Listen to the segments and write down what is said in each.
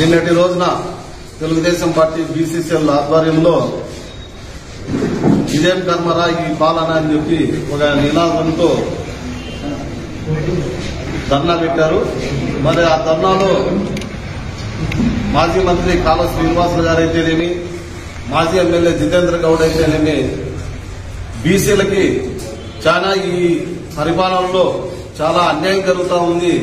నిన్నటి రోజున Telugu Desam party BCCL ఆధ్వర్యంలో ఇదేం కర్మరా ఈ పాలన అని చెప్పి ఒక నినాదంతో ధర్నా పెట్టారు మరి ఆ ధర్నాలో మాజీ మంత్రి కాళ శ్రీనివాసులు గారైతేనేమి మాజీ ఎమ్మెల్యే జితేంద్ర గౌడ్ అయితేనేమి బీసీలకి చాలా ఈ పరిపాలనలో చాలా అన్యాయం జరుగుతూ ఉంది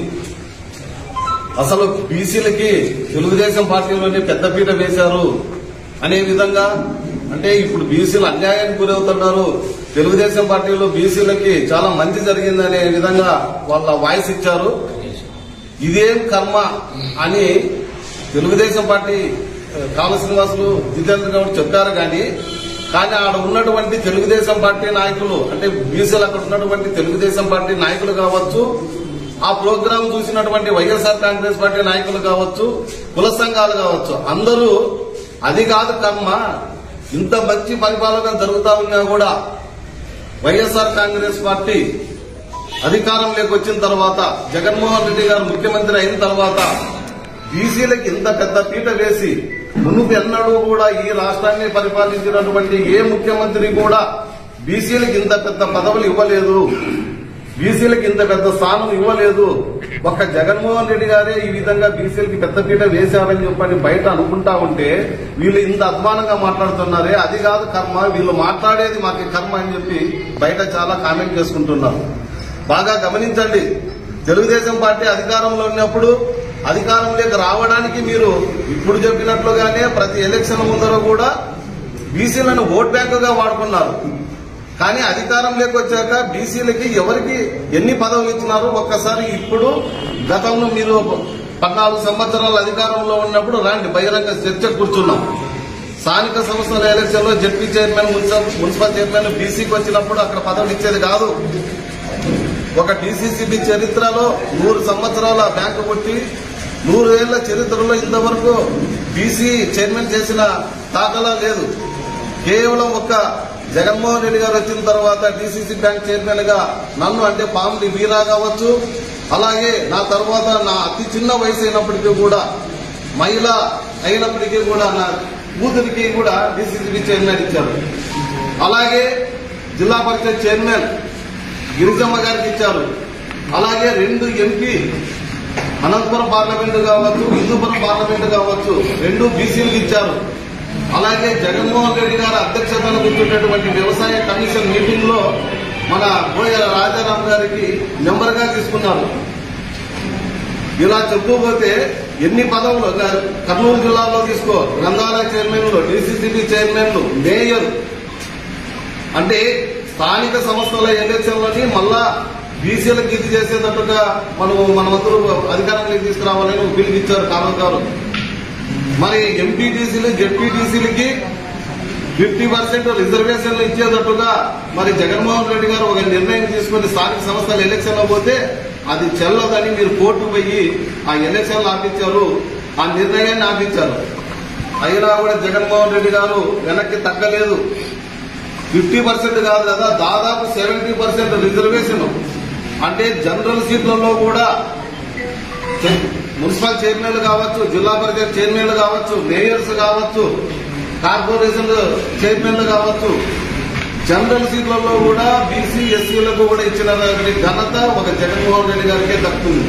అసలు బీసీలకి తెలుగుదేశం పార్టీలోనే పెద్దపీట వేశారు అనే విధంగా అంటే ఇప్పుడు బీసీలు అన్యాయానికి గురవుతున్నారు తెలుగుదేశం పార్టీలో బీసీలకి చాలా మంచి జరిగిందనే విధంగా వాళ్ళ వాయిస్ ఇచ్చారు ఇదేం కర్మ అని తెలుగుదేశం పార్టీ ఆ, కాళ శ్రీనివాసులు జితేంద్ర గౌడ్ చెప్పారు కానీ కానీ ఆడ ఉన్నటువంటి తెలుగుదేశం పార్టీ నాయకులు అంటే బీసీలు అక్కడ ఉన్నటువంటి తెలుగుదేశం పార్టీ నాయకులు కావచ్చు ఆ ప్రోగ్రాం చూసినటువంటి వైఎస్ఆర్ కాంగ్రెస్ పార్టీ నాయకులు కావచ్చు కుల సంఘాలు కావచ్చు అందరూ అది కాదు కర్మ ఇంత మంచి పరిపాలన జరుగుతా ఉన్నా కూడా వైఎస్ఆర్ కాంగ్రెస్ పార్టీ అధికారంలోకి వచ్చిన తర్వాత జగన్మోహన్ రెడ్డి గారు ముఖ్యమంత్రి అయిన తర్వాత బీసీలకు ఇంత పెద్ద పీట వేసి మునుపు ఎన్నడూ కూడా ఈ రాష్ట్రాన్ని పరిపాలించినటువంటి ఏ ముఖ్యమంత్రి కూడా బీసీలకు ఇంత పెద్ద పదవులు ఇవ్వలేదు బీసీలకు ఇంత పెద్ద స్థానం ఇవ్వలేదు ఒక్క జగన్మోహన్ రెడ్డి గారే ఈ విధంగా బీసీలకి పెద్దపీట వేశారని చెప్పని బయట అనుకుంటా ఉంటే వీళ్ళు ఇంత అధ్వానంగా మాట్లాడుతున్నారే అది కాదు కర్మ వీళ్ళు మాట్లాడేది మాకు కర్మ అని చెప్పి బయట చాలా కామెంట్ చేసుకుంటున్నారు బాగా గమనించండి తెలుగుదేశం పార్టీ అధికారంలో ఉన్నప్పుడు అధికారంలోకి రావడానికి మీరు ఇప్పుడు చెప్పినట్లుగానే ప్రతి ఎలక్షన్ ముందర కూడా బీసీలను ఓట్ బ్యాంకుగా వాడుకున్నారు కానీ అధికారంలోకి వచ్చాక బీసీలకి ఎవరికి ఎన్ని పదవులు ఇచ్చినారో ఒక్కసారి ఇప్పుడు గతంలో మీరు పద్నాలుగు సంవత్సరాల అధికారంలో ఉన్నప్పుడు రాండి బహిరంగ చర్చ కూర్చున్నాం స్థానిక సంస్థల ఎలక్షన్ లో ZP chairman municipal municipal chairman బీసీకి వచ్చినప్పుడు అక్కడ పదవులు ఇచ్చేది కాదు ఒక డీసీసీబీ చరిత్రలో నూరు సంవత్సరాల బ్యాంకు కొట్టి నూరు ఏళ్ల చరిత్రలో ఇంతవరకు బీసీ చైర్మన్ చేసిన దాఖలా లేదు కేవలం ఒక జగన్మోహన్ రెడ్డి గారు వచ్చిన తర్వాత డీసీసీ బ్యాంక్ చైర్మన్ గా నన్ను అంటే పాముడి వీరా కావచ్చు అలాగే నా తర్వాత నా అతి చిన్న వయసు అయినప్పటికీ కూడా మహిళ అయినప్పటికీ కూడా నా కూతురికి కూడా డీసీసీబీ చైర్మన్ ఇచ్చారు అలాగే జిల్లా పరిషత్ చైర్మన్ గిరిజమ్మ గారికి ఇచ్చారు అలాగే రెండు ఎంపీ అనంతపురం పార్లమెంటు కావచ్చు హిందూపురం పార్లమెంటు కావచ్చు రెండు బీసీలకు ఇచ్చారు అలాగే జగన్మోహన్ రెడ్డి గారి అధ్యక్షతన కూర్చున్నటువంటి వ్యవసాయ కమిషన్ మీటింగ్ లో మన బోయ రాజారాం గారికి మెంబర్ గా తీసుకున్నారు ఇలా చెప్తూ పోతే ఎన్ని పదవులు క- కర్నూలు జిల్లాలో తీసుకో గ్రంథాలయ చైర్మన్లు డీసీసీబీ చైర్మన్లు మేయర్ అంటే స్థానిక సంస్థల ఎలక్షన్లని మళ్ళా బీసీలకు ఇది చేసేటట్టుగా మనము మనమందరూ అధికారంలోకి తీసుకురావాలని పిలిపించారు కాలం గారు మరి ఎంపీటీసీలు జెడ్పీటీసీలకి ఫిఫ్టీ పర్సెంట్ రిజర్వేషన్లు ఇచ్చేటట్టుగా మరి జగన్మోహన్ రెడ్డి గారు ఒక నిర్ణయం తీసుకుని స్థానిక సంస్థల ఎలక్షన్ లో పోతే అది చెల్లదని మీరు కోర్టు పోయి ఆ ఎలక్షన్లు ఆపించారు ఆ నిర్ణయాన్ని ఆపించారు అయినా కూడా జగన్మోహన్ రెడ్డి గారు వెనక్కి తగ్గలేదు ఫిఫ్టీ పర్సెంట్ కాదు కదా దాదాపు సెవెంటీ పర్సెంట్ రిజర్వేషన్ అంటే జనరల్ సీట్లలో కూడా చే- మున్సిపల్ చైర్మన్లు కావచ్చు జిల్లా పరిషత్ చైర్మన్లు కావచ్చు మేయర్స్ కావచ్చు కార్పొరేషన్ చైర్మన్లు కావచ్చు జనరల్ సీట్లలో కూడా బీసీ ఎస్సీలకు కూడా ఇచ్చిన ఘనత ఒక జగన్మోహన్ రెడ్డి గారికే దక్కుతుంది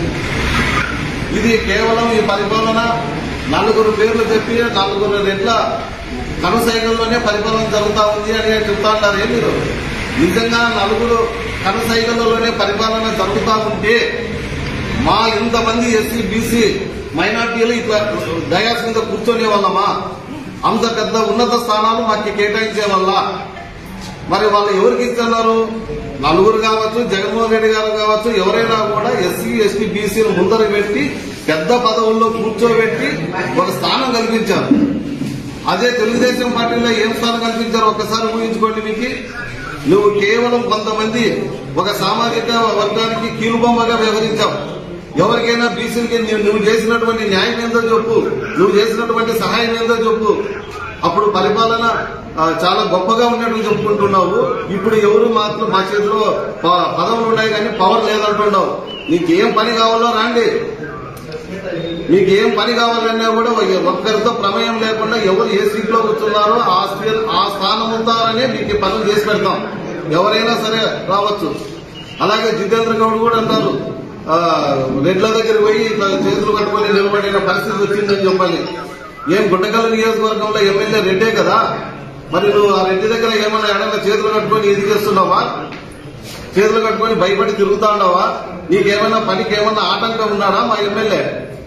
ఇది కేవలం ఈ పరిపాలన నలుగురు పేర్లు చెప్పి నలుగురు రెట్ల కనుసైగల్లోనే పరిపాలన జరుగుతా ఉంది అని చెప్తా ఉన్నారు ఏ మీరు నిజంగా నలుగురు కనుసైగల్లోనే పరిపాలన జరుగుతా ఉంటే మా ఇంతమంది ఎస్సీ బీసీ మైనార్టీలు ఇట్లా డయాస్ మీద కూర్చొనే వాళ్ళమా అంత పెద్ద ఉన్నత స్థానాలు మాకు కేటాయించే వల్ల మరి వాళ్ళు ఎవరికి ఇస్తున్నారు నలుగురు కావచ్చు జగన్మోహన్ రెడ్డి గారు కావచ్చు ఎవరైనా కూడా ఎస్సీ ఎస్టీ బీసీలు ముందర పెట్టి పెద్ద పదవుల్లో కూర్చోబెట్టి ఒక స్థానం కల్పించారు అదే తెలుగుదేశం పార్టీలో ఏం స్థానం కల్పించారు ఒక్కసారి ఊహించుకోండి మీకు నువ్వు కేవలం కొంతమంది ఒక సామాజిక వర్గానికి కీలుబొమ్మగా వ్యవహరించావు ఎవరికైనా బీసీలకి నువ్వు- నువ్వు చేసినటువంటి న్యాయం ఏందో చెప్పు నువ్వు చేసినటువంటి సహాయం ఏందో చెప్పు అప్పుడు పరిపాలన ఆ, చాలా గొప్పగా ఉన్నట్టు చెప్పుకుంటున్నావు ఇప్పుడు ఎవరు మాత్రం మా చేతిలో ప- పదవులు ఉన్నాయి కానీ పవర్ లేదంటున్నావు నీకేం పని కావాలో రాండి మీకు ఏం పని కావాలన్నా కూడా ఒక్కరితో ప్రమేయం లేకుండా ఎవరు ఏ సీట్ లో కూర్చున్నారో ఆ సీ- ఆ స్థానం ఉంటారనే మీకు ఈ పనులు చేసి పెడతాం ఎవరైనా సరే రావచ్చు అలాగే జితేంద్ర గౌడ్ కూడా అంటారు ఆ, రెడ్ల దగ్గర పోయి ఇట్లా చేతులు కట్టుకొని నిలబడిన పరిస్థితి వచ్చిందని చెప్పాలి ఏం గుండకల్ నియోజకవర్గంలో ఎమ్మెల్యే రెడ్డే కదా మరి నువ్వు ఆ రెడ్డి దగ్గర ఏమన్నా ఎడన్నా చేతులు కట్టుకొని ఇది చేస్తున్నావా చేతులు కట్టుకొని భయపడి తిరుగుతా ఉన్నావా నీకేమైనా పనికి ఏమన్నా ఆటంకం ఉన్నాడా మా ఎమ్మెల్యే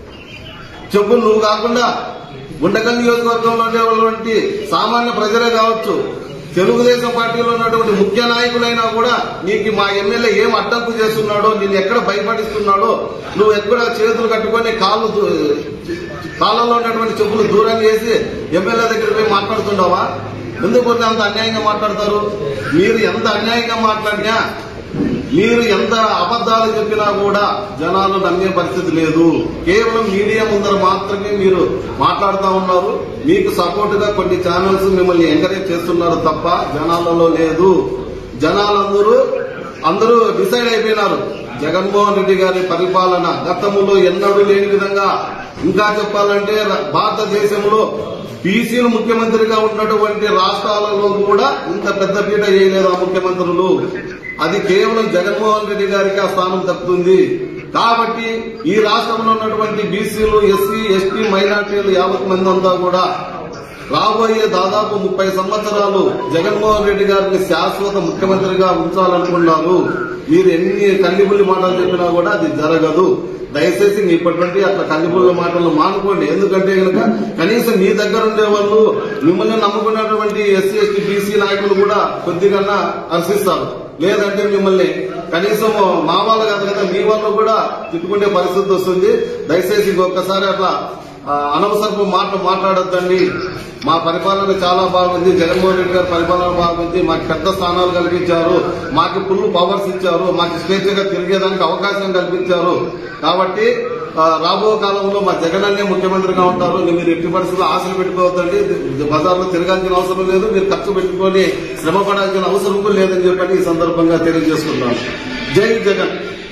చెప్పు నువ్వు కాకుండా గుండకల్ నియోజకవర్గంలో ఉండేటువంటి సామాన్య ప్రజలే కావచ్చు తెలుగుదేశం పార్టీలో ఉన్నటువంటి ముఖ్య నాయకులైనా కూడా నీకు మా ఎమ్మెల్యే ఏం అడ్డంకు చేస్తున్నాడో నిన్ను ఎక్కడ భయపడిస్తున్నాడో నువ్వు ఎక్కడ చేతులు కట్టుకొని కాళ్ళు దూ- కాళ్ళలో ఉన్నటువంటి చెప్పులు దూరం చేసి ఎమ్మెల్యే దగ్గర పోయి మాట్లాడుతున్నావా ఎందుకు అంత అన్యాయంగా మాట్లాడతారు మీరు ఎంత అన్యాయంగా మాట్లాడినా మీరు ఎంత అబద్దాలు చెప్పినా కూడా జనాలు నమ్మే పరిస్థితి లేదు కేవలం మీడియా ముందర మాత్రమే మీరు మాట్లాడుతూ ఉన్నారు మీకు సపోర్ట్ గా కొన్ని ఛానల్స్ మిమ్మల్ని ఎంకరేజ్ చేస్తున్నారు తప్ప జనాలలో లేదు జనాలందరూ అందరూ డిసైడ్ అయిపోయినారు జగన్మోహన్ రెడ్డి గారి పరిపాలన గతంలో ఎన్నడూ లేని విధంగా ఇంకా చెప్పాలంటే ర- భారతదేశంలో బీసీలు ముఖ్యమంత్రిగా ఉన్నటువంటి రాష్ట్రాలలో కూడా ఇంత పెద్ద పీట చేయలేదు ఆ ముఖ్యమంత్రులు అది కేవలం జగన్మోహన్ రెడ్డి గారికి ఆ స్థానం దక్కుతుంది కాబట్టి ఈ రాష్ట్రంలో ఉన్నటువంటి బీసీలు ఎస్సీ ఎస్టీ మైనార్టీలు యావత్ మంది అంతా కూడా రాబోయే దాదాపు ముప్పై సంవత్సరాలు జగన్మోహన్ రెడ్డి గారిని శాశ్వత ముఖ్యమంత్రిగా ఉంచాలనుకున్నారు మీరు ఎన్ని కల్లిబుల్లి మాటలు చెప్పినా కూడా అది జరగదు దయచేసి మీ ఇప్పటి అట్లా కల్లిబుల్ల మాటలు మానుకోండి ఎందుకంటే కనుక కనీసం మీ దగ్గర ఉండే వాళ్ళు మిమ్మల్ని నమ్ముకున్నటువంటి ఎస్సీ ఎస్టీ బీసీ నాయకులు కూడా కొద్దిగా హర్షిస్తారు లేదంటే మిమ్మల్ని కనీసం మా వాళ్ళు కాదు కదా మీ వాళ్ళు కూడా తిట్టుకునే పరిస్థితి వస్తుంది దయచేసి ఇంకొకసారి అట్లా ఆ, అనవసరపు మాటలు మాట్లాడొద్దండి మా పరిపాలన చాలా బాగుంది జగన్మోహన్ రెడ్డి గారి పరిపాలన బాగుంది మాకు పెద్ద స్థానాలు కల్పించారు మాకు ఫుల్ పవర్స్ ఇచ్చారు మాకు స్వేచ్ఛగా తిరిగేదానికి అవకాశం కల్పించారు కాబట్టి ఆ, రాబో కాలంలో మా జగన్ అనే ముఖ్యమంత్రిగా ఉంటారు మీరు ఎట్టి పరిస్థితుల్లో ఆశలు పెట్టుకోవద్దండి బజార్లో తిరగాల్సిన అవసరం లేదు మీరు ఖర్చు పెట్టుకొని శ్రమ పడాల్సిన అవసరం కూడా లేదని చెప్పని ఈ సందర్భంగా తెలియజేసుకుంటాను జై జగన్